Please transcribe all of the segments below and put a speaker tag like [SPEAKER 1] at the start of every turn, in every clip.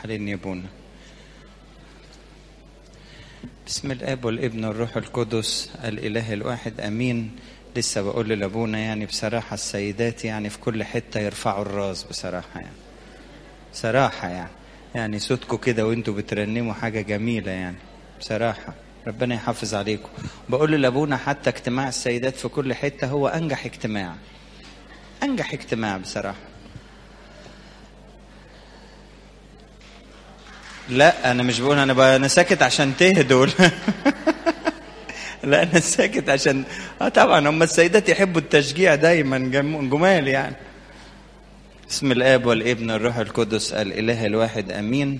[SPEAKER 1] حالين يا ابونا بسم الاب والابن والروح القدس الاله الواحد امين لسه بقول لابونا يعني بصراحه السيدات يعني في كل حته يرفعوا الراس بصراحه يعني صراحه يعني يعني صوتكم كده وانتوا بترنموا حاجه جميله يعني بصراحه ربنا يحافظ عليكم بقول لابونا حتى اجتماع السيدات في كل حته هو انجح اجتماع انجح اجتماع بصراحه لا انا مش بقول انا بقى انا ساكت عشان تهدوا لا انا ساكت عشان اه طبعا هم السيدات يحبوا التشجيع دايما جم... جمال يعني بسم الاب والابن والروح القدس الاله الواحد امين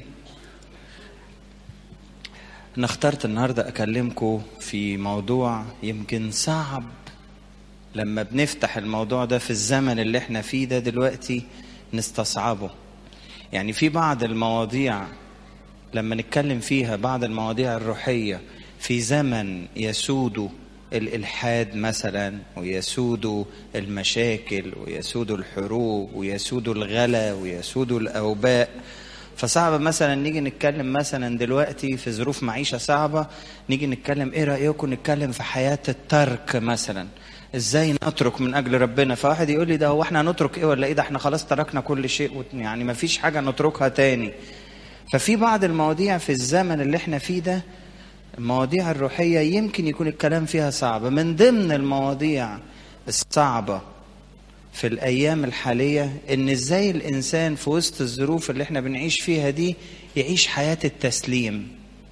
[SPEAKER 1] انا اخترت النهارده اكلمكم في موضوع يمكن صعب لما بنفتح الموضوع ده في الزمن اللي احنا فيه ده دلوقتي نستصعبه يعني في بعض المواضيع لما نتكلم فيها بعض المواضيع الروحية في زمن يسود الإلحاد مثلا ويسود المشاكل ويسود الحروب ويسود الغلا ويسود الأوباء فصعب مثلا نيجي نتكلم مثلا دلوقتي في ظروف معيشة صعبة نيجي نتكلم ايه رأيكم نتكلم في حياة الترك مثلا ازاي نترك من اجل ربنا فواحد يقول لي ده هو احنا هنترك ايه ولا ايه ده احنا خلاص تركنا كل شيء يعني ما فيش حاجة نتركها تاني ففي بعض المواضيع في الزمن اللي احنا فيه ده المواضيع الروحية يمكن يكون الكلام فيها صعب من ضمن المواضيع الصعبة في الأيام الحالية إن إزاي الإنسان في وسط الظروف اللي احنا بنعيش فيها دي يعيش حياة التسليم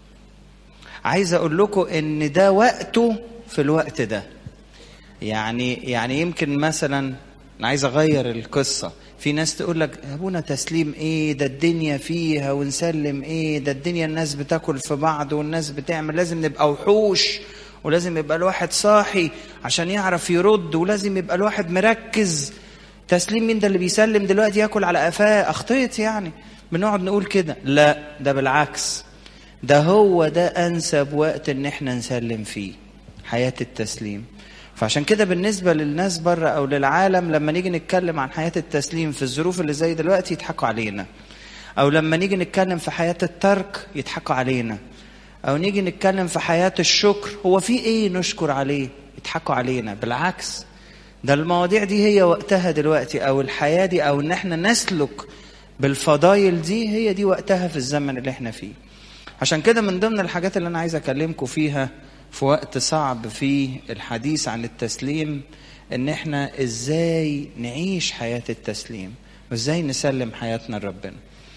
[SPEAKER 1] عايز أقول لكم إن ده وقته في الوقت ده يعني يعني يمكن مثلا أنا عايز أغير القصة في ناس تقول لك يا ابونا تسليم ايه ده الدنيا فيها ونسلم ايه ده الدنيا الناس بتاكل في بعض والناس بتعمل لازم نبقى وحوش ولازم يبقى الواحد صاحي عشان يعرف يرد ولازم يبقى الواحد مركز تسليم مين ده اللي بيسلم دلوقتي ياكل على قفاه اخطيت يعني بنقعد نقول كده لا ده بالعكس ده هو ده انسب وقت ان احنا نسلم فيه حياه التسليم فعشان كده بالنسبة للناس بره أو للعالم لما نيجي نتكلم عن حياة التسليم في الظروف اللي زي دلوقتي يضحكوا علينا أو لما نيجي نتكلم في حياة الترك يضحكوا علينا أو نيجي نتكلم في حياة الشكر هو في إيه نشكر عليه يضحكوا علينا بالعكس ده المواضيع دي هي وقتها دلوقتي أو الحياة دي أو إن إحنا نسلك بالفضايل دي هي دي وقتها في الزمن اللي إحنا فيه عشان كده من ضمن الحاجات اللي أنا عايز أكلمكم فيها في وقت صعب في الحديث عن التسليم ان احنا ازاي نعيش حياة التسليم وازاي نسلم حياتنا لربنا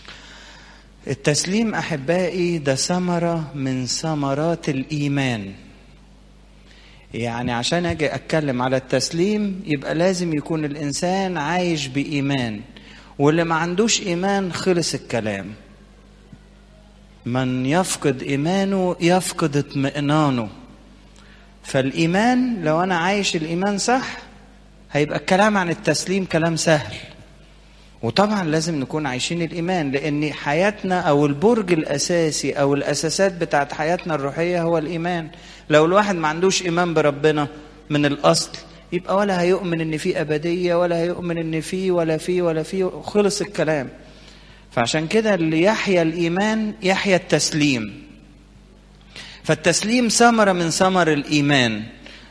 [SPEAKER 1] التسليم احبائي ده ثمرة من ثمرات الايمان يعني عشان اجي اتكلم على التسليم يبقى لازم يكون الانسان عايش بايمان واللي ما عندوش ايمان خلص الكلام من يفقد ايمانه يفقد اطمئنانه فالايمان لو انا عايش الايمان صح هيبقى الكلام عن التسليم كلام سهل وطبعا لازم نكون عايشين الايمان لان حياتنا او البرج الاساسي او الاساسات بتاعت حياتنا الروحيه هو الايمان لو الواحد ما عندوش ايمان بربنا من الاصل يبقى ولا هيؤمن ان في ابديه ولا هيؤمن ان في ولا في ولا في خلص الكلام فعشان كده اللي يحيا الايمان يحيا التسليم فالتسليم ثمره من ثمر الايمان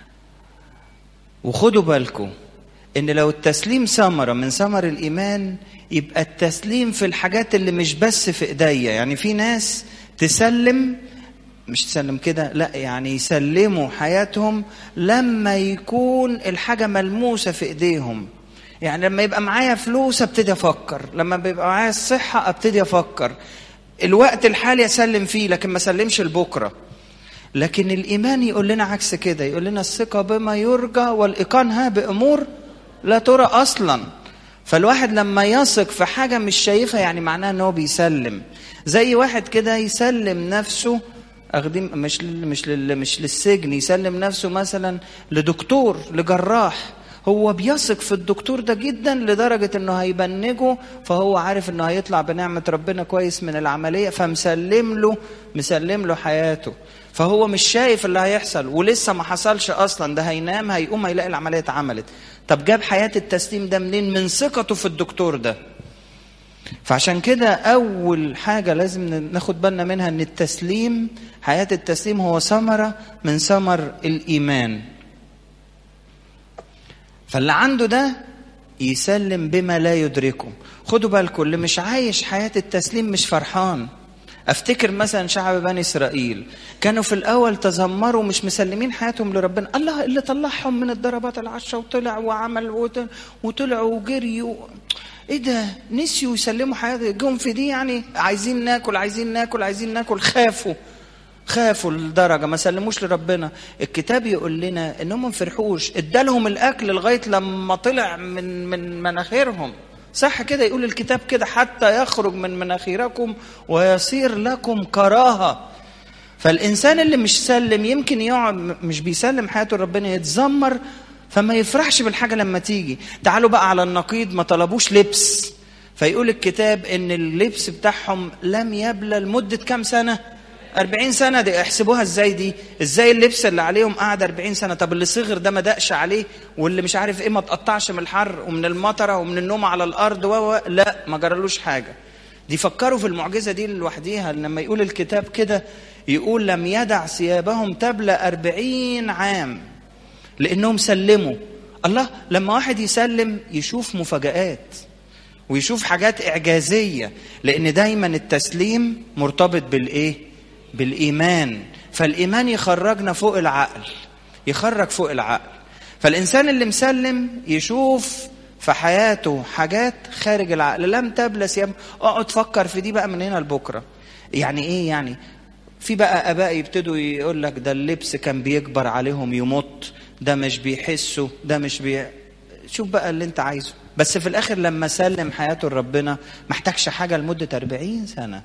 [SPEAKER 1] وخدوا بالكم ان لو التسليم ثمره من ثمر الايمان يبقى التسليم في الحاجات اللي مش بس في ايديا يعني في ناس تسلم مش تسلم كده لا يعني يسلموا حياتهم لما يكون الحاجه ملموسه في ايديهم يعني لما يبقى معايا فلوس ابتدي افكر لما بيبقى معايا الصحه ابتدي افكر الوقت الحالي اسلم فيه لكن ما اسلمش لبكره لكن الايمان يقول لنا عكس كده يقول لنا الثقه بما يرجى والايقانها بامور لا ترى اصلا فالواحد لما يثق في حاجه مش شايفها يعني معناها ان هو بيسلم زي واحد كده يسلم نفسه اخدم مش لل مش لل مش للسجن يسلم نفسه مثلا لدكتور لجراح هو بيثق في الدكتور ده جدا لدرجة انه هيبنجه فهو عارف انه هيطلع بنعمة ربنا كويس من العملية فمسلم له مسلم له حياته فهو مش شايف اللي هيحصل ولسه ما حصلش اصلا ده هينام هيقوم هيلاقي العملية اتعملت طب جاب حياة التسليم ده منين من ثقته في الدكتور ده فعشان كده اول حاجه لازم ناخد بالنا منها ان التسليم حياه التسليم هو ثمره من ثمر الايمان فاللي عنده ده يسلم بما لا يدركه خدوا بالكم اللي مش عايش حياه التسليم مش فرحان افتكر مثلا شعب بني اسرائيل كانوا في الاول تذمروا مش مسلمين حياتهم لربنا الله اللي طلعهم من الضربات العشره وطلع وعمل وطلعوا وجريوا ايه ده نسيوا يسلموا حياتهم جم في دي يعني عايزين ناكل عايزين ناكل عايزين ناكل خافوا خافوا لدرجه ما سلموش لربنا الكتاب يقول لنا انهم ما فرحوش ادالهم الاكل لغايه لما طلع من من مناخيرهم صح كده يقول الكتاب كده حتى يخرج من مناخيركم ويصير لكم كراهه فالانسان اللي مش سلم يمكن يقعد مش بيسلم حياته لربنا يتذمر فما يفرحش بالحاجه لما تيجي تعالوا بقى على النقيض ما طلبوش لبس فيقول الكتاب ان اللبس بتاعهم لم يبلى لمده كام سنه 40 سنة دي احسبوها ازاي دي ازاي اللبس اللي عليهم قعد 40 سنة طب اللي صغر ده ما دقش عليه واللي مش عارف ايه ما تقطعش من الحر ومن المطرة ومن النوم على الارض و لا ما جرالوش حاجة دي فكروا في المعجزة دي لوحديها لما يقول الكتاب كده يقول لم يدع ثيابهم تبلى أربعين عام لأنهم سلموا الله لما واحد يسلم يشوف مفاجآت ويشوف حاجات إعجازية لأن دايما التسليم مرتبط بالإيه؟ بالإيمان فالإيمان يخرجنا فوق العقل يخرج فوق العقل فالإنسان اللي مسلم يشوف في حياته حاجات خارج العقل لم تبلى ثياب اقعد فكر في دي بقى من هنا لبكره يعني ايه يعني في بقى اباء يبتدوا يقول لك ده اللبس كان بيكبر عليهم يمط ده مش بيحسوا ده مش بي شوف بقى اللي انت عايزه بس في الاخر لما سلم حياته لربنا ما احتاجش حاجه لمده 40 سنه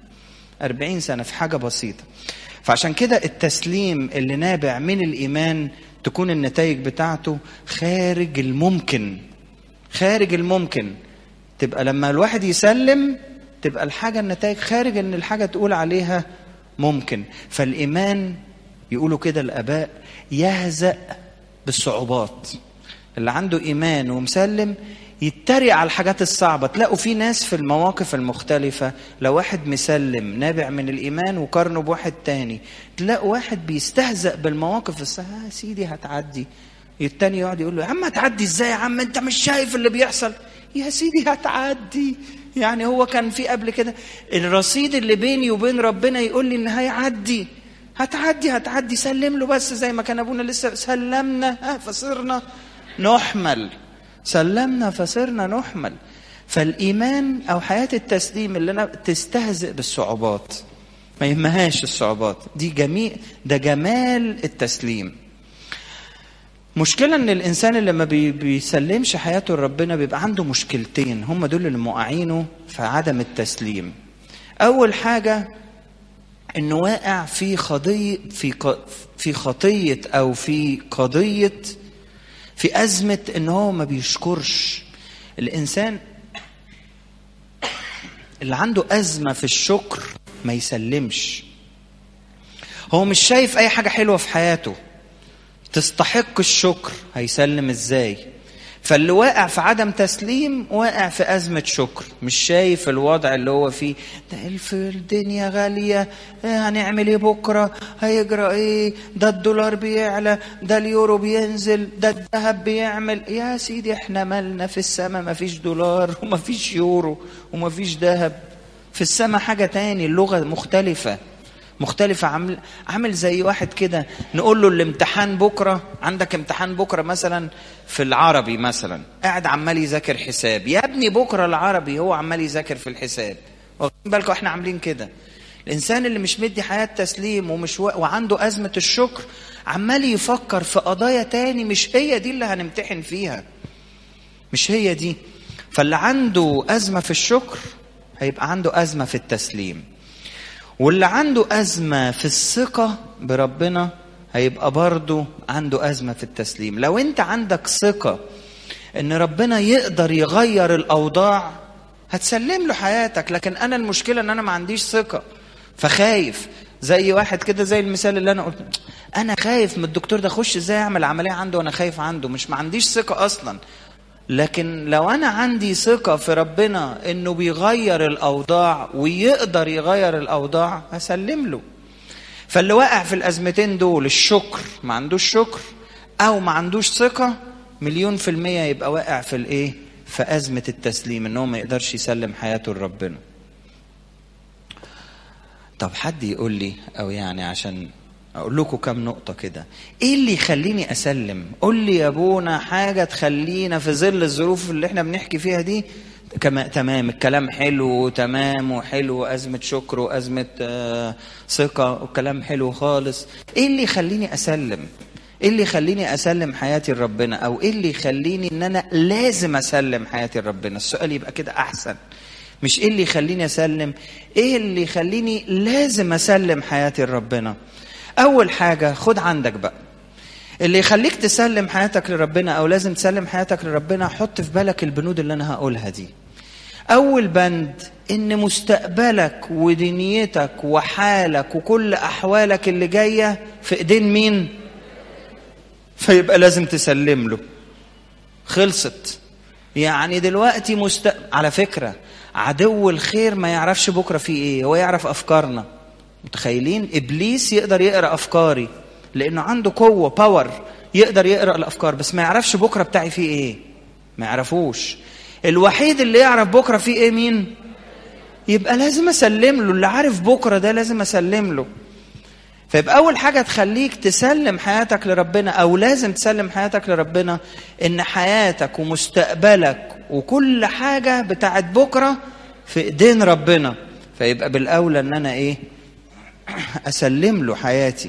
[SPEAKER 1] 40 سنه في حاجه بسيطه فعشان كده التسليم اللي نابع من الايمان تكون النتائج بتاعته خارج الممكن خارج الممكن تبقى لما الواحد يسلم تبقى الحاجه النتائج خارج ان الحاجه تقول عليها ممكن فالايمان يقولوا كده الاباء يهزأ بالصعوبات اللي عنده ايمان ومسلم يتريق على الحاجات الصعبة تلاقوا في ناس في المواقف المختلفة لو واحد مسلم نابع من الإيمان وقارنه بواحد تاني تلاقوا واحد بيستهزأ بالمواقف الصعبة آه سيدي هتعدي التاني يقعد يقول له يا عم هتعدي ازاي يا عم انت مش شايف اللي بيحصل يا سيدي هتعدي يعني هو كان في قبل كده الرصيد اللي بيني وبين ربنا يقول لي ان هيعدي هتعدي هتعدي سلم له بس زي ما كان ابونا لسه سلمنا ها فصرنا نحمل سلمنا فصرنا نحمل فالايمان او حياه التسليم اللي انا تستهزئ بالصعوبات ما يهمهاش الصعوبات دي جميع ده جمال التسليم مشكلة ان الانسان اللي ما بي بيسلمش حياته لربنا بيبقى عنده مشكلتين هم دول اللي موقعينه في عدم التسليم اول حاجة انه واقع في خضية في في خطية او في قضية في أزمة ان هو ما بيشكرش الانسان اللي عنده أزمة في الشكر ما يسلمش هو مش شايف أي حاجة حلوة في حياته تستحق الشكر هيسلم ازاي فاللي واقع في عدم تسليم واقع في أزمة شكر مش شايف الوضع اللي هو فيه ده الف الدنيا غالية هنعمل ايه بكرة هيجرى ايه ده الدولار بيعلى ده اليورو بينزل ده الذهب بيعمل يا سيدي احنا مالنا في السماء مفيش دولار ومفيش يورو ومفيش ذهب في السماء حاجة تاني اللغة مختلفة مختلفة عامل عامل زي واحد كده نقول له الامتحان بكرة عندك امتحان بكرة مثلا في العربي مثلا قاعد عمال يذاكر حساب يا ابني بكرة العربي هو عمال يذاكر في الحساب واخدين بالكم احنا عاملين كده الانسان اللي مش مدي حياة تسليم ومش و... وعنده أزمة الشكر عمال يفكر في قضايا تاني مش هي دي اللي هنمتحن فيها مش هي دي فاللي عنده أزمة في الشكر هيبقى عنده أزمة في التسليم واللي عنده أزمة في الثقة بربنا هيبقى برضه عنده أزمة في التسليم لو أنت عندك ثقة إن ربنا يقدر يغير الأوضاع هتسلم له حياتك لكن أنا المشكلة إن أنا ما عنديش ثقة فخايف زي واحد كده زي المثال اللي أنا قلت أنا خايف من الدكتور ده أخش إزاي أعمل عملية عنده وأنا خايف عنده مش ما عنديش ثقة أصلا لكن لو انا عندي ثقه في ربنا انه بيغير الاوضاع ويقدر يغير الاوضاع هسلم له فاللي واقع في الازمتين دول الشكر ما عندوش شكر او ما عندوش ثقه مليون في الميه يبقى واقع في الايه في ازمه التسليم ان هو ما يقدرش يسلم حياته لربنا طب حد يقول لي او يعني عشان اقول لكم كام نقطه كده ايه اللي يخليني اسلم قول لي يا ابونا حاجه تخلينا في ظل الظروف اللي احنا بنحكي فيها دي كما تمام الكلام حلو تمام وحلو ازمه شكر وازمه آه ثقه وكلام حلو خالص ايه اللي يخليني اسلم ايه اللي يخليني اسلم حياتي لربنا او ايه اللي يخليني ان انا لازم اسلم حياتي لربنا السؤال يبقى كده احسن مش ايه اللي يخليني اسلم ايه اللي يخليني لازم اسلم حياتي لربنا اول حاجه خد عندك بقى اللي يخليك تسلم حياتك لربنا او لازم تسلم حياتك لربنا حط في بالك البنود اللي انا هقولها دي اول بند ان مستقبلك ودنيتك وحالك وكل احوالك اللي جايه في ايدين مين فيبقى لازم تسلم له خلصت يعني دلوقتي مست... على فكره عدو الخير ما يعرفش بكره فيه ايه هو يعرف افكارنا متخيلين ابليس يقدر يقرا افكاري لانه عنده قوه باور يقدر يقرا الافكار بس ما يعرفش بكره بتاعي فيه ايه ما يعرفوش الوحيد اللي يعرف بكره فيه ايه مين يبقى لازم اسلم له اللي عارف بكره ده لازم اسلم له فيبقى اول حاجه تخليك تسلم حياتك لربنا او لازم تسلم حياتك لربنا ان حياتك ومستقبلك وكل حاجه بتاعت بكره في ايدين ربنا فيبقى بالاولى ان انا ايه اسلم له حياتي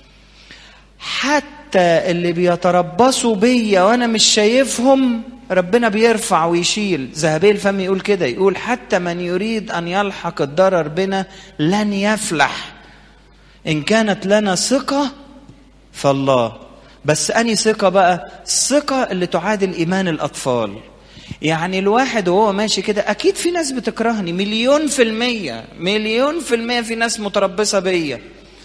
[SPEAKER 1] حتى اللي بيتربصوا بيا وانا مش شايفهم ربنا بيرفع ويشيل ذهبي الفم يقول كده يقول حتى من يريد ان يلحق الضرر بنا لن يفلح ان كانت لنا ثقه فالله بس اني ثقه بقى الثقه اللي تعادل ايمان الاطفال يعني الواحد وهو ماشي كده اكيد في ناس بتكرهني مليون في المية مليون في المية في ناس متربصة بيا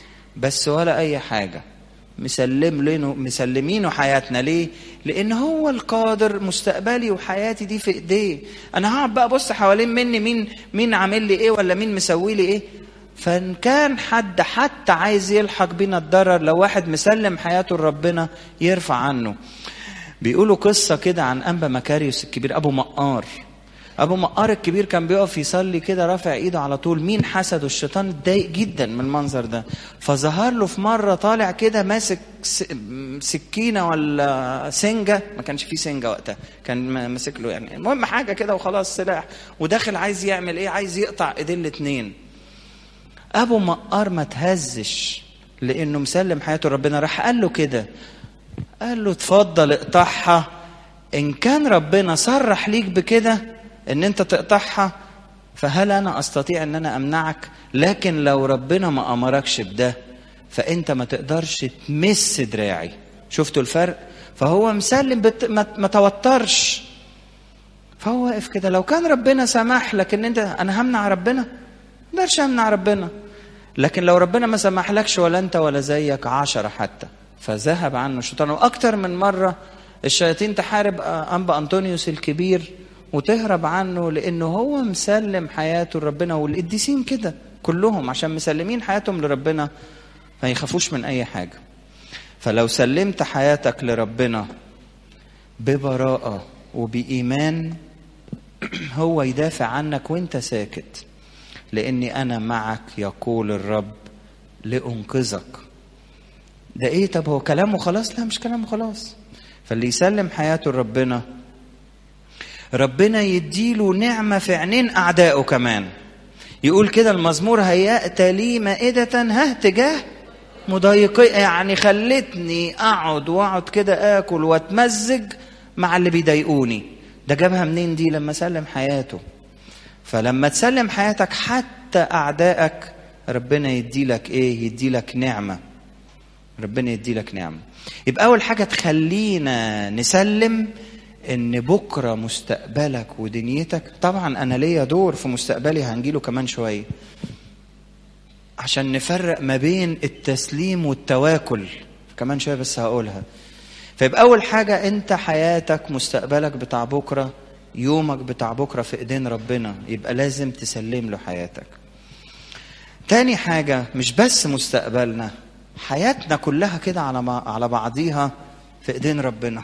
[SPEAKER 1] بس ولا اي حاجة مسلم لينه مسلمينه حياتنا ليه لان هو القادر مستقبلي وحياتي دي في ايديه انا هقعد بقى ابص حوالين مني مين مين عامل لي ايه ولا مين مسوي لي ايه فان كان حد حتى عايز يلحق بينا الضرر لو واحد مسلم حياته لربنا يرفع عنه بيقولوا قصه كده عن انبا مكاريوس الكبير ابو مقار ابو مقار الكبير كان بيقف يصلي كده رافع ايده على طول مين حسده الشيطان اتضايق جدا من المنظر ده فظهر له في مره طالع كده ماسك سكينه ولا سنجه ما كانش فيه سنجه وقتها كان ماسك له يعني المهم حاجه كده وخلاص سلاح وداخل عايز يعمل ايه عايز يقطع ايدين الاثنين ابو مقار ما تهزش لانه مسلم حياته ربنا راح قال له كده قال له اتفضل اقطعها ان كان ربنا صرح ليك بكده ان انت تقطعها فهل انا استطيع ان انا امنعك لكن لو ربنا ما امركش بده فانت ما تقدرش تمس دراعي شفتوا الفرق فهو مسلم بت... ما... ما توترش فهو واقف كده لو كان ربنا سمح لك ان انت انا همنع ربنا ما اقدرش امنع ربنا لكن لو ربنا ما سمحلكش ولا انت ولا زيك عشرة حتى فذهب عنه الشيطان واكتر من مره الشياطين تحارب انبا انطونيوس الكبير وتهرب عنه لانه هو مسلم حياته لربنا والقديسين كده كلهم عشان مسلمين حياتهم لربنا ما يخافوش من اي حاجه فلو سلمت حياتك لربنا ببراءه وبايمان هو يدافع عنك وانت ساكت لاني انا معك يقول الرب لانقذك ده ايه طب هو كلامه خلاص لا مش كلامه خلاص فاللي يسلم حياته لربنا ربنا يديله نعمة في عينين أعدائه كمان يقول كده المزمور هيأت لي مائدة ها تجاه مضايقي يعني خلتني أقعد وأقعد كده آكل وأتمزج مع اللي بيضايقوني ده جابها منين دي لما سلم حياته فلما تسلم حياتك حتى أعدائك ربنا يديلك إيه يديلك نعمة ربنا يديلك نعمة يبقى أول حاجة تخلينا نسلم ان بكره مستقبلك ودنيتك طبعا انا ليا دور في مستقبلي هنجيله كمان شويه عشان نفرق ما بين التسليم والتواكل كمان شويه بس هقولها فيبقى اول حاجه انت حياتك مستقبلك بتاع بكره يومك بتاع بكره في ايدين ربنا يبقى لازم تسلم له حياتك تاني حاجه مش بس مستقبلنا حياتنا كلها كده على على بعضيها في ايدين ربنا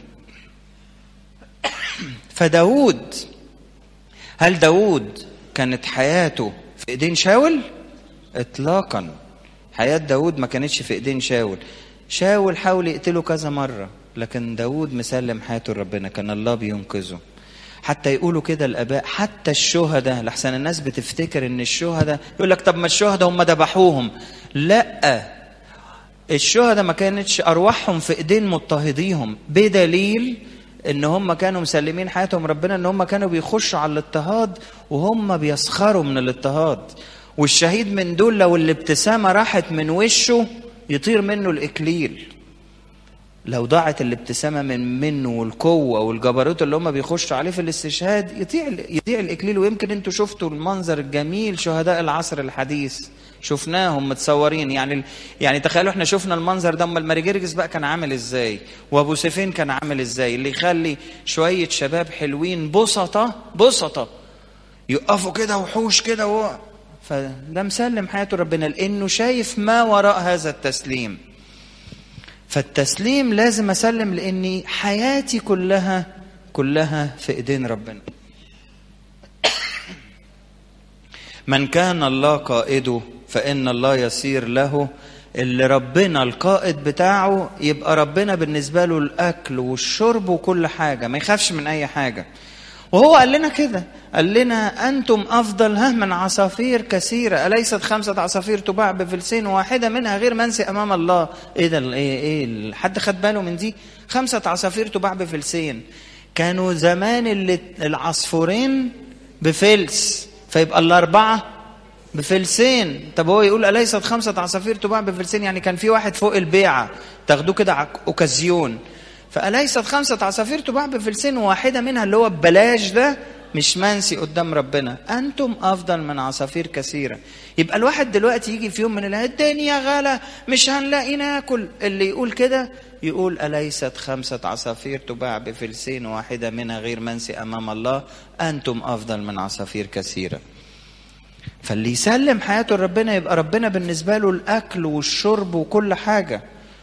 [SPEAKER 1] فداود هل داود كانت حياته في ايدين شاول اطلاقا حياة داود ما كانتش في ايدين شاول شاول حاول يقتله كذا مرة لكن داود مسلم حياته لربنا كان الله بينقذه حتى يقولوا كده الاباء حتى الشهداء لحسن الناس بتفتكر ان الشهداء يقول لك طب ما الشهداء هم ذبحوهم لا الشهداء ما كانتش ارواحهم في ايدين مضطهديهم بدليل ان هم كانوا مسلمين حياتهم ربنا ان هم كانوا بيخشوا على الاضطهاد وهم بيسخروا من الاضطهاد والشهيد من دول لو الابتسامه راحت من وشه يطير منه الاكليل لو ضاعت الابتسامه من منه والقوه والجبروت اللي هم بيخشوا عليه في الاستشهاد يضيع يضيع الاكليل ويمكن انتوا شفتوا المنظر الجميل شهداء العصر الحديث شفناهم متصورين يعني يعني تخيلوا احنا شفنا المنظر ده امال ماريجيرجس بقى كان عامل ازاي وابو سيفين كان عامل ازاي اللي يخلي شويه شباب حلوين بسطه بسطه يقفوا كده وحوش كده و... فده مسلم حياته ربنا لانه شايف ما وراء هذا التسليم فالتسليم لازم اسلم لاني حياتي كلها كلها في ايدين ربنا من كان الله قائده فان الله يصير له اللي ربنا القائد بتاعه يبقى ربنا بالنسبه له الاكل والشرب وكل حاجه ما يخافش من اي حاجه وهو قال لنا كده قال لنا أنتم أفضل ها من عصافير كثيرة أليست خمسة عصافير تباع بفلسين واحدة منها غير منسي أمام الله إيه ده إيه, إيه حد خد باله من دي خمسة عصافير تباع بفلسين كانوا زمان اللي العصفورين بفلس فيبقى الأربعة بفلسين طب هو يقول أليست خمسة عصافير تباع بفلسين يعني كان في واحد فوق البيعة تاخدوه كده أوكازيون فأليست خمسة عصافير تباع بفلسين واحدة منها اللي هو ببلاش ده مش منسي قدام ربنا أنتم أفضل من عصافير كثيرة يبقى الواحد دلوقتي يجي في يوم من الأيام الدنيا غلا مش هنلاقي ناكل اللي يقول كده يقول أليست خمسة عصافير تباع بفلسين واحدة منها غير منسي أمام الله أنتم أفضل من عصافير كثيرة فاللي يسلم حياته لربنا يبقى ربنا بالنسبة له الأكل والشرب وكل حاجة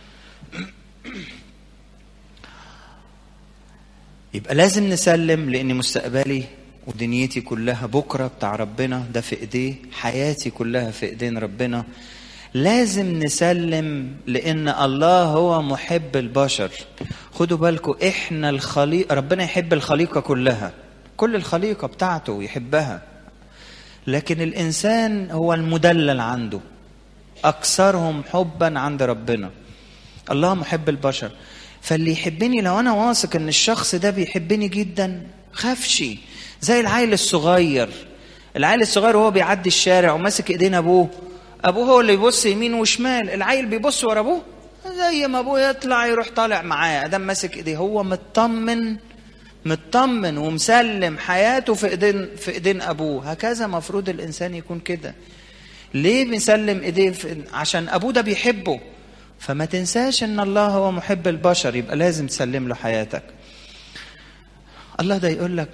[SPEAKER 1] يبقى لازم نسلم لان مستقبلي ودنيتي كلها بكره بتاع ربنا ده في ايديه حياتي كلها في ايدين ربنا لازم نسلم لان الله هو محب البشر خدوا بالكم احنا الخليقه ربنا يحب الخليقه كلها كل الخليقه بتاعته يحبها لكن الانسان هو المدلل عنده اكثرهم حبا عند ربنا الله محب البشر فاللي يحبني لو انا واثق ان الشخص ده بيحبني جدا خافش زي العيل الصغير العيل الصغير وهو بيعدي الشارع وماسك ايدين ابوه ابوه هو اللي يبص يمين وشمال العيل بيبص ورا ابوه زي ما ابوه يطلع يروح طالع معاه ادم ماسك ايديه هو مطمن مطمن ومسلم حياته في ايدين في ايدين ابوه هكذا مفروض الانسان يكون كده ليه بيسلم ايديه عشان ابوه ده بيحبه فما تنساش ان الله هو محب البشر يبقى لازم تسلم له حياتك الله ده يقول لك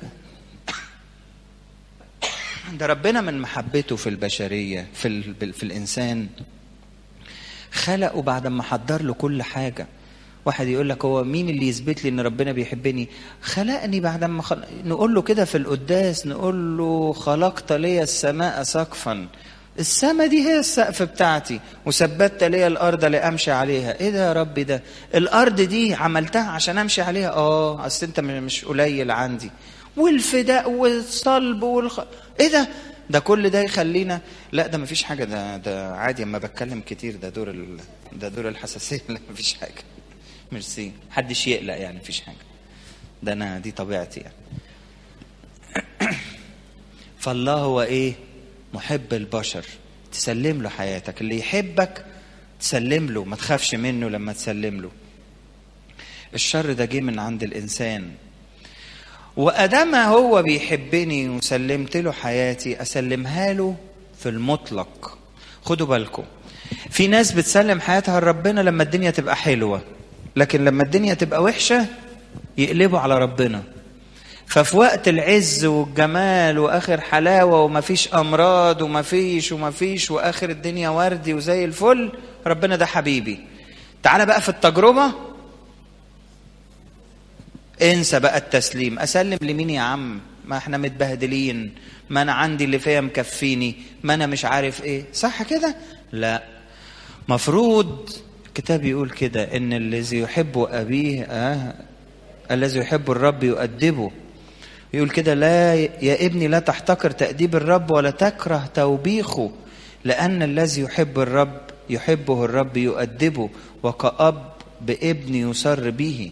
[SPEAKER 1] ده ربنا من محبته في البشرية في, ال... في الإنسان خلقه بعد ما حضر له كل حاجة واحد يقول لك هو مين اللي يثبت لي ان ربنا بيحبني خلقني بعد ما خل... نقول له كده في القداس نقول له خلقت لي السماء سقفا السما دي هي السقف بتاعتي وثبتت لي الارض لامشي عليها ايه ده يا رب ده الارض دي عملتها عشان امشي عليها اه اصل انت مش قليل عندي والفداء والصلب والخ... ايه ده ده كل ده يخلينا لا ده مفيش حاجه ده ده عادي اما بتكلم كتير ده دور ال... ده دور الحساسيه لا مفيش حاجه ميرسي محدش يقلق يعني مفيش حاجه ده انا دي طبيعتي يعني فالله هو ايه محب البشر تسلم له حياتك اللي يحبك تسلم له ما تخافش منه لما تسلم له الشر ده جه من عند الانسان وادام هو بيحبني وسلمت له حياتي اسلمها له في المطلق خدوا بالكم في ناس بتسلم حياتها لربنا لما الدنيا تبقى حلوه لكن لما الدنيا تبقى وحشة يقلبوا على ربنا ففي وقت العز والجمال واخر حلاوه ومفيش امراض ومفيش ومفيش واخر الدنيا وردي وزي الفل ربنا ده حبيبي تعالى بقى في التجربه انسى بقى التسليم اسلم لمين يا عم ما احنا متبهدلين ما انا عندي اللي فيا مكفيني ما انا مش عارف ايه صح كده لا مفروض الكتاب يقول كده ان الذي يحب ابيه آه الذي يحب الرب يؤدبه يقول كده لا يا ابني لا تحتقر تأديب الرب ولا تكره توبيخه لأن الذي يحب الرب يحبه الرب يؤدبه وكأب بابن يسر به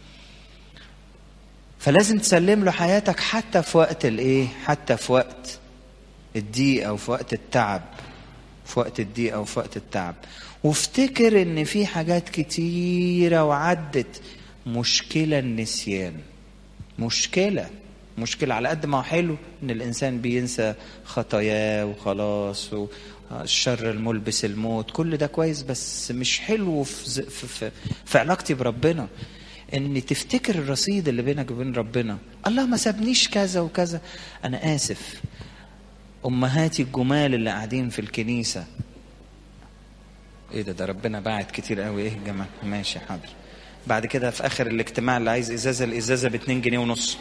[SPEAKER 1] فلازم تسلم له حياتك حتى في وقت الايه حتى في وقت الضيق او في وقت التعب في وقت الضيق او في وقت التعب وافتكر ان في حاجات كتيره وعدت مشكله النسيان مشكله مشكله على قد ما هو حلو ان الانسان بينسى خطاياه وخلاص والشر الملبس الموت كل ده كويس بس مش حلو في, في, في, في علاقتي بربنا ان تفتكر الرصيد اللي بينك وبين ربنا الله ما سابنيش كذا وكذا انا اسف امهاتي الجمال اللي قاعدين في الكنيسه ايه ده ده ربنا باعت كتير قوي ايه يا جماعه ماشي حاضر بعد كده في اخر الاجتماع اللي عايز ازازه الازازه ب 2 جنيه ونص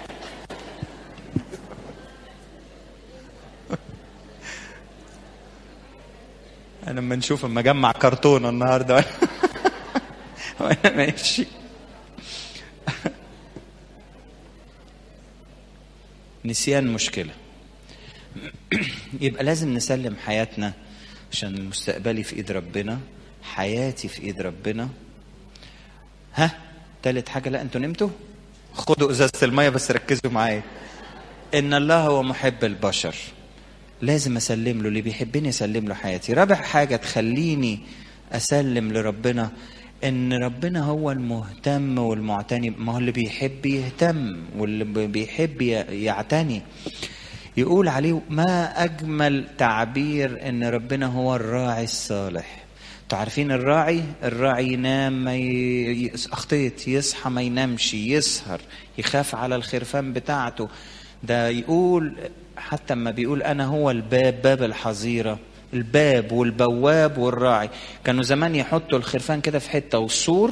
[SPEAKER 1] انا لما نشوف اما اجمع كرتونه النهارده وانا ماشي نسيان مشكله يبقى لازم نسلم حياتنا عشان المستقبلي في ايد ربنا حياتي في ايد ربنا ها تالت حاجه لا انتوا نمتوا خدوا ازازه الميه بس ركزوا معايا ان الله هو محب البشر لازم اسلم له اللي بيحبني اسلم له حياتي رابع حاجه تخليني اسلم لربنا ان ربنا هو المهتم والمعتني ما هو اللي بيحب يهتم واللي بيحب يعتني يقول عليه ما اجمل تعبير ان ربنا هو الراعي الصالح تعرفين الراعي الراعي ينام ما ي... اخطيت يصحى ما ينامش يسهر يخاف على الخرفان بتاعته ده يقول حتى ما بيقول انا هو الباب باب الحظيره الباب والبواب والراعي كانوا زمان يحطوا الخرفان كده في حته والسور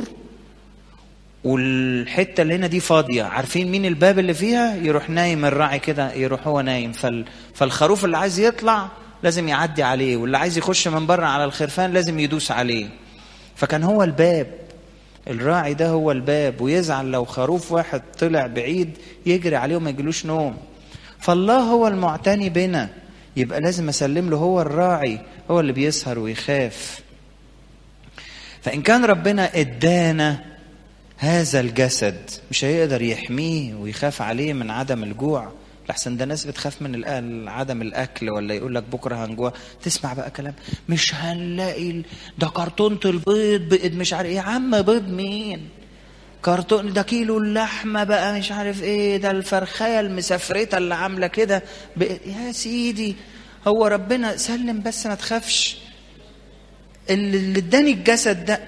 [SPEAKER 1] والحته اللي هنا دي فاضيه عارفين مين الباب اللي فيها يروح نايم الراعي كده يروح هو نايم فال... فالخروف اللي عايز يطلع لازم يعدي عليه واللي عايز يخش من بره على الخرفان لازم يدوس عليه فكان هو الباب الراعي ده هو الباب ويزعل لو خروف واحد طلع بعيد يجري عليه وما يجيلوش نوم فالله هو المعتني بنا يبقى لازم اسلم له هو الراعي هو اللي بيسهر ويخاف فان كان ربنا ادانا هذا الجسد مش هيقدر يحميه ويخاف عليه من عدم الجوع لحسن ده ناس بتخاف من عدم الاكل ولا يقول لك بكره هنجوع تسمع بقى كلام مش هنلاقي ده كرتونه البيض بقت مش عارف ايه يا عم بيض مين كرتون ده كيلو اللحمه بقى مش عارف ايه ده الفرخايه المسفرته اللي عامله كده يا سيدي هو ربنا سلم بس ما تخافش اللي اداني الجسد ده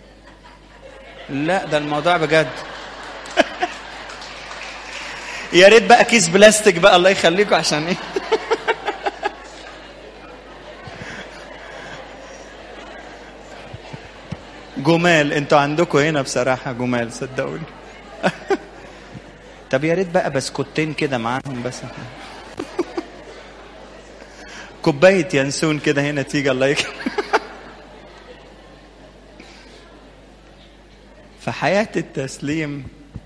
[SPEAKER 1] لا ده الموضوع بجد يا ريت بقى كيس بلاستيك بقى الله يخليكم عشان ايه جمال انتوا عندكم هنا بصراحة جمال صدقوني طب يا ريت بقى بسكوتين كده معاهم بس كوباية ينسون كده هنا تيجي الله يكرم فحياة التسليم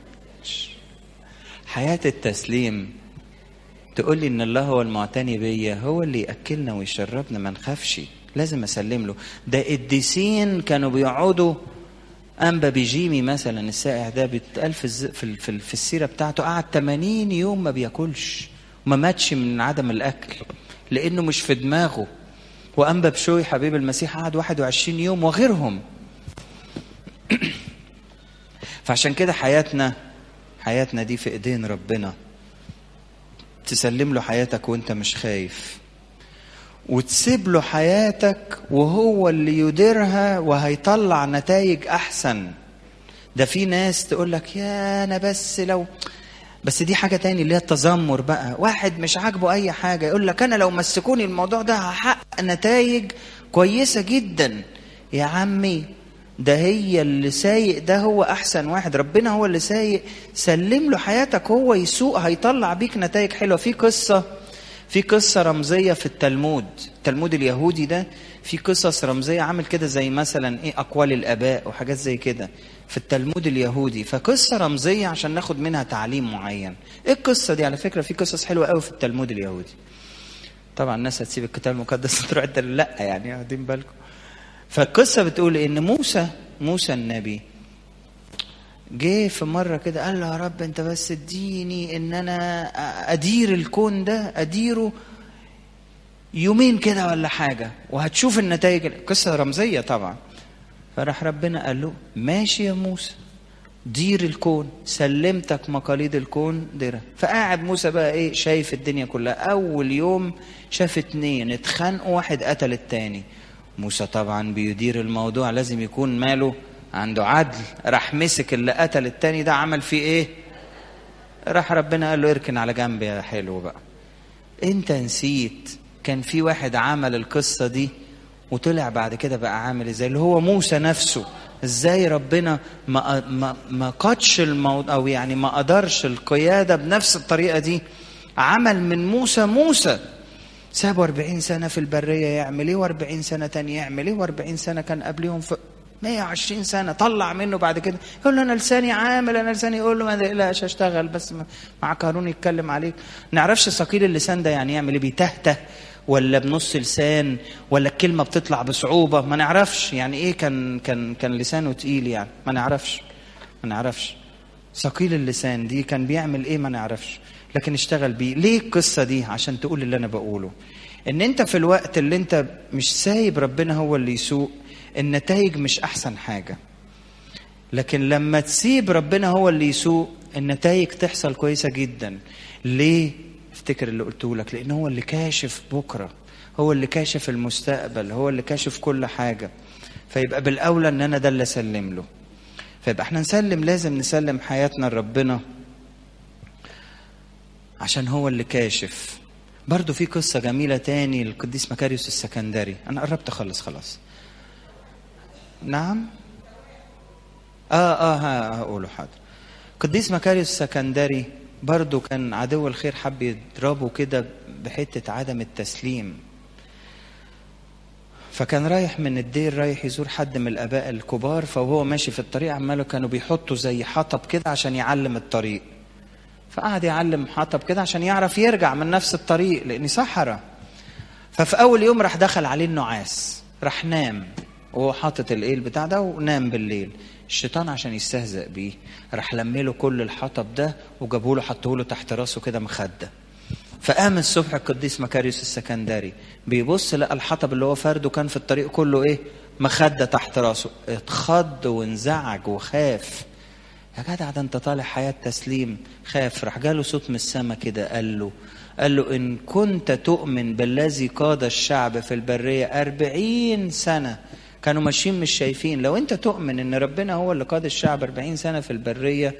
[SPEAKER 1] حياة التسليم تقول لي ان الله هو المعتني بيا هو اللي ياكلنا ويشربنا ما نخافش لازم اسلم له ده قديسين كانوا بيقعدوا انبا بيجيمي مثلا السائح ده بيتقال في الز... في, في, في السيره بتاعته قعد 80 يوم ما بياكلش وما ماتش من عدم الاكل لانه مش في دماغه وانبا بشوي حبيب المسيح قعد 21 يوم وغيرهم فعشان كده حياتنا حياتنا دي في ايدين ربنا تسلم له حياتك وانت مش خايف وتسيب له حياتك وهو اللي يديرها وهيطلع نتائج احسن ده في ناس تقول لك يا انا بس لو بس دي حاجه تاني اللي هي التذمر بقى واحد مش عاجبه اي حاجه يقول لك انا لو مسكوني الموضوع ده هحقق نتائج كويسه جدا يا عمي ده هي اللي سايق ده هو احسن واحد ربنا هو اللي سايق سلم له حياتك هو يسوق هيطلع بيك نتائج حلوه في قصه في قصه رمزيه في التلمود التلمود اليهودي ده في قصص رمزيه عامل كده زي مثلا ايه اقوال الاباء وحاجات زي كده في التلمود اليهودي فقصه رمزيه عشان ناخد منها تعليم معين ايه القصه دي على فكره في قصص حلوه قوي في التلمود اليهودي طبعا الناس هتسيب الكتاب المقدس تروح لا يعني واخدين بالكم فالقصة بتقول إن موسى موسى النبي جه في مرة كده قال له يا رب أنت بس اديني إن أنا أدير الكون ده أديره يومين كده ولا حاجة وهتشوف النتائج قصة رمزية طبعا فراح ربنا قال له ماشي يا موسى دير الكون سلمتك مقاليد الكون ديرها فقاعد موسى بقى ايه شايف الدنيا كلها اول يوم شاف اتنين اتخانقوا واحد قتل التاني موسى طبعا بيدير الموضوع لازم يكون ماله عنده عدل راح مسك اللي قتل التاني ده عمل فيه ايه راح ربنا قال له اركن على جنب يا حلو بقى انت نسيت كان في واحد عمل القصة دي وطلع بعد كده بقى عامل ازاي اللي هو موسى نفسه ازاي ربنا ما ما ما قادش الموضوع او يعني ما قدرش القياده بنفس الطريقه دي عمل من موسى موسى سابه 40 سنة في البرية يعمل ايه و40 سنة تاني يعمل ايه و40 سنة كان قبلهم في 120 سنة طلع منه بعد كده يقول له أنا لساني عامل أنا لساني يقول له ما تقلقش أشتغل بس مع قانون يتكلم عليك نعرفش ثقيل اللسان ده يعني يعمل ايه بيتهته ولا بنص لسان ولا الكلمة بتطلع بصعوبة ما نعرفش يعني ايه كان كان كان لسانه تقيل يعني ما نعرفش ما نعرفش ثقيل اللسان دي كان بيعمل ايه ما نعرفش لكن اشتغل بيه ليه القصة دي عشان تقول اللي أنا بقوله إن أنت في الوقت اللي أنت مش سايب ربنا هو اللي يسوق النتائج مش أحسن حاجة لكن لما تسيب ربنا هو اللي يسوق النتائج تحصل كويسة جدا ليه افتكر اللي قلته لك لأن هو اللي كاشف بكرة هو اللي كاشف المستقبل هو اللي كاشف كل حاجة فيبقى بالأولى أن أنا ده اللي أسلم له فيبقى احنا نسلم لازم نسلم حياتنا لربنا عشان هو اللي كاشف برضو في قصة جميلة تاني للقديس مكاريوس السكندري أنا قربت أخلص خلاص نعم آه آه هقوله حاضر قديس مكاريوس السكندري برضو كان عدو الخير حب يضربه كده بحتة عدم التسليم فكان رايح من الدير رايح يزور حد من الآباء الكبار فهو ماشي في الطريق عماله كانوا بيحطوا زي حطب كده عشان يعلم الطريق فقعد يعلم حطب كده عشان يعرف يرجع من نفس الطريق لأن صحراء ففي أول يوم راح دخل عليه النعاس راح نام وهو حاطط الايه بتاع ده ونام بالليل الشيطان عشان يستهزئ بيه راح لمله كل الحطب ده وجابوا له حطوه له تحت راسه كده مخده فقام الصبح القديس مكاريوس السكندري بيبص لقى الحطب اللي هو فرده كان في الطريق كله ايه مخده تحت راسه اتخض وانزعج وخاف يا جدع ده انت طالع حياه تسليم خاف راح جاله صوت من السما كده قال له قال له إن كنت تؤمن بالذي قاد الشعب في البرية أربعين سنة كانوا ماشيين مش شايفين لو أنت تؤمن إن ربنا هو اللي قاد الشعب أربعين سنة في البرية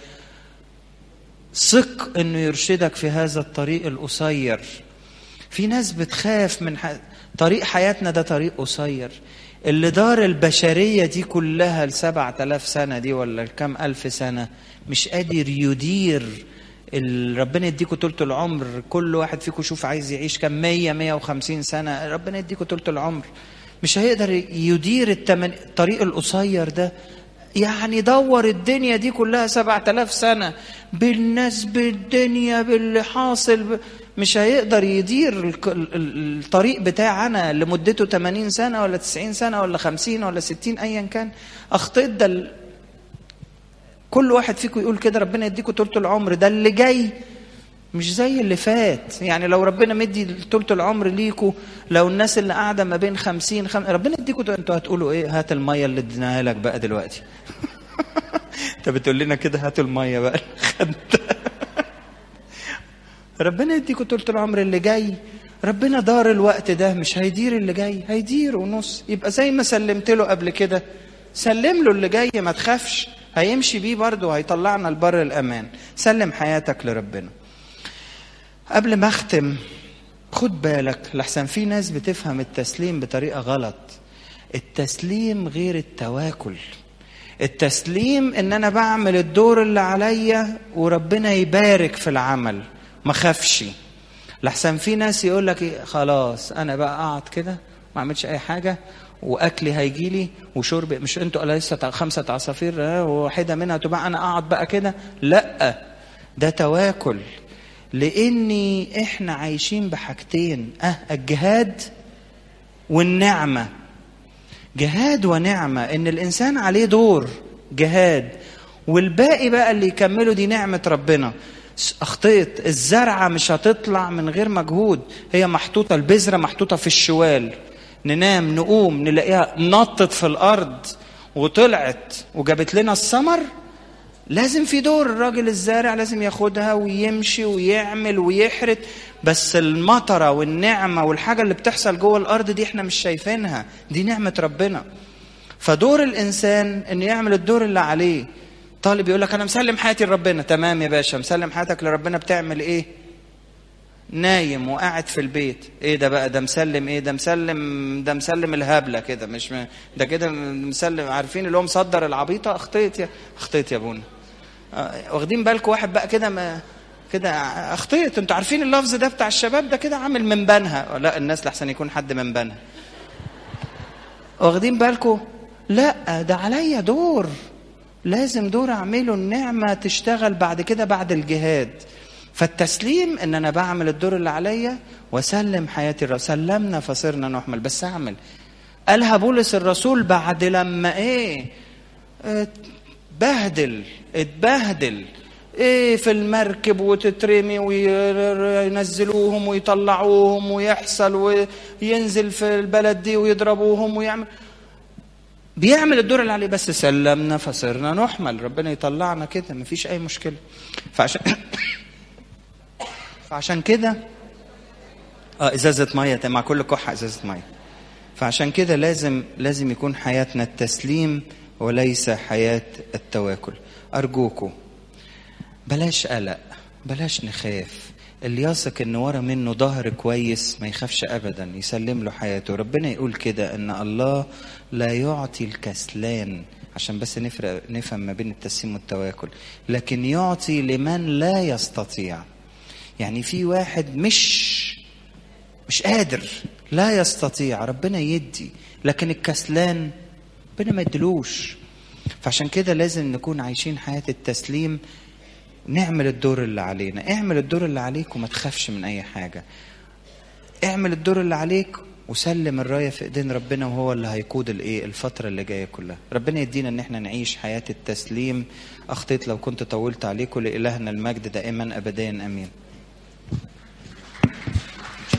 [SPEAKER 1] ثق إنه يرشدك في هذا الطريق القصير في ناس بتخاف من ح... طريق حياتنا ده طريق قصير اللي دار البشرية دي كلها لسبعة آلاف سنة دي ولا كام ألف سنة مش قادر يدير ربنا يديكوا طولة العمر كل واحد فيكم شوف عايز يعيش كام 100 150 سنة ربنا يديكوا طولة العمر مش هيقدر يدير التمن... الطريق القصير ده يعني دور الدنيا دي كلها سبعة آلاف سنة بالناس بالدنيا باللي حاصل ب... مش هيقدر يدير الطريق بتاعنا لمدته 80 سنة ولا 90 سنة ولا 50 ولا 60 أيا كان أخطيت ده كل واحد فيكم يقول كده ربنا يديكم طولة العمر ده اللي جاي مش زي اللي فات يعني لو ربنا مدي طولة العمر ليكوا لو الناس اللي قاعدة ما بين خمسين خم... ربنا يديكوا انتوا هتقولوا ايه هات المية اللي اديناها لك بقى دلوقتي انت بتقول لنا كده هات المية بقى ربنا يديكوا طولة العمر اللي جاي ربنا دار الوقت ده مش هيدير اللي جاي هيدير ونص يبقى زي ما سلمت له قبل كده سلم له اللي جاي ما تخافش هيمشي بيه برضه هيطلعنا لبر الامان سلم حياتك لربنا قبل ما اختم خد بالك لحسن في ناس بتفهم التسليم بطريقه غلط التسليم غير التواكل التسليم ان انا بعمل الدور اللي عليا وربنا يبارك في العمل ما خافش لحسن في ناس يقول لك إيه خلاص انا بقى اقعد كده ما اعملش اي حاجه واكلي هيجي لي وشرب مش انتوا لسه خمسه عصافير واحده منها تبقى انا اقعد بقى كده لا ده تواكل لاني احنا عايشين بحاجتين اه الجهاد والنعمه جهاد ونعمه ان الانسان عليه دور جهاد والباقي بقى اللي يكمله دي نعمه ربنا اخطيت الزرعه مش هتطلع من غير مجهود هي محطوطه البذره محطوطه في الشوال ننام نقوم نلاقيها نطت في الارض وطلعت وجابت لنا الثمر لازم في دور الراجل الزارع لازم ياخدها ويمشي ويعمل ويحرت بس المطره والنعمه والحاجه اللي بتحصل جوه الارض دي احنا مش شايفينها دي نعمه ربنا فدور الانسان انه يعمل الدور اللي عليه طالب يقول لك انا مسلم حياتي لربنا تمام يا باشا مسلم حياتك لربنا بتعمل ايه نايم وقاعد في البيت ايه ده بقى ده مسلم ايه ده مسلم ده مسلم الهبله كده مش م... ده كده مسلم عارفين اللي هو مصدر العبيطه اخطيت يا اخطيت يا ابونا آه واخدين بالكم واحد بقى كده ما كده اخطيت انتوا عارفين اللفظ ده بتاع الشباب ده كده عامل من بنها لا الناس لحسن يكون حد من بنها واخدين بالكم لا ده عليا دور لازم دور اعمله النعمه تشتغل بعد كده بعد الجهاد فالتسليم ان انا بعمل الدور اللي عليا واسلم حياتي الرب سلمنا فصرنا نحمل بس اعمل قالها بولس الرسول بعد لما ايه اتبهدل اتبهدل ايه في المركب وتترمي وينزلوهم ويطلعوهم ويحصل وينزل في البلد دي ويضربوهم ويعمل بيعمل الدور اللي عليه بس سلمنا فصرنا نحمل ربنا يطلعنا كده مفيش اي مشكله فعشان فعشان كده اه ازازه ميه مع كل كحه ازازه ميه فعشان كده لازم لازم يكون حياتنا التسليم وليس حياه التواكل ارجوكم بلاش قلق بلاش نخاف اللي يثق ان ورا منه ظهر كويس ما يخافش ابدا يسلم له حياته ربنا يقول كده ان الله لا يعطي الكسلان عشان بس نفرق نفهم ما بين التسليم والتواكل لكن يعطي لمن لا يستطيع يعني في واحد مش مش قادر لا يستطيع ربنا يدي لكن الكسلان ربنا ما يدلوش فعشان كده لازم نكون عايشين حياة التسليم نعمل الدور اللي علينا اعمل الدور اللي عليك وما تخافش من اي حاجة اعمل الدور اللي عليك وسلم الراية في ايدين ربنا وهو اللي هيقود الايه الفترة اللي جاية كلها ربنا يدينا ان احنا نعيش حياة التسليم اخطيت لو كنت طولت عليكم لإلهنا المجد دائما ابديا امين